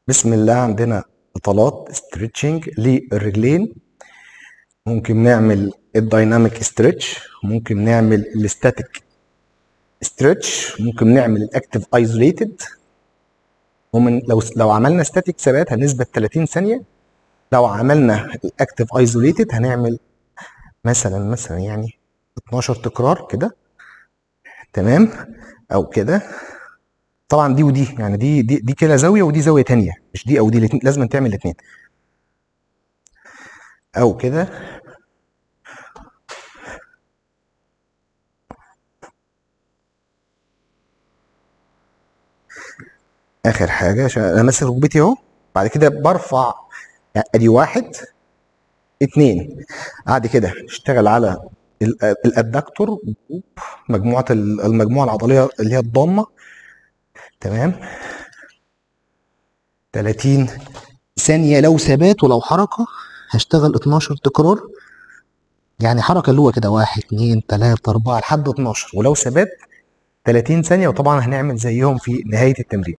بسم الله عندنا اطالات ستريتشنج للرجلين ممكن نعمل الدايناميك ستريتش ممكن نعمل الستاتيك ستريتش ممكن نعمل الاكتف ايزوليتد ومن لو لو عملنا ستاتيك ثبات هنثبت 30 ثانيه لو عملنا الاكتف ايزوليتد هنعمل مثلا مثلا يعني 12 تكرار كده تمام او كده طبعا دي ودي يعني دي دي دي كده زاويه ودي زاويه تانية مش دي او دي الاتنين لازم تعمل الاثنين او كده اخر حاجه عشان انا ماسك ركبتي اهو بعد كده برفع يعني ادي واحد اتنين بعد كده اشتغل على الادكتور مجموعه المجموعه العضليه اللي هي الضامه تمام 30 ثانية لو ثبات ولو حركة هشتغل 12 تكرار يعني حركة اللي هو كده واحد اتنين تلاتة أربعة لحد 12 ولو ثبات 30 ثانية وطبعا هنعمل زيهم في نهاية التمرين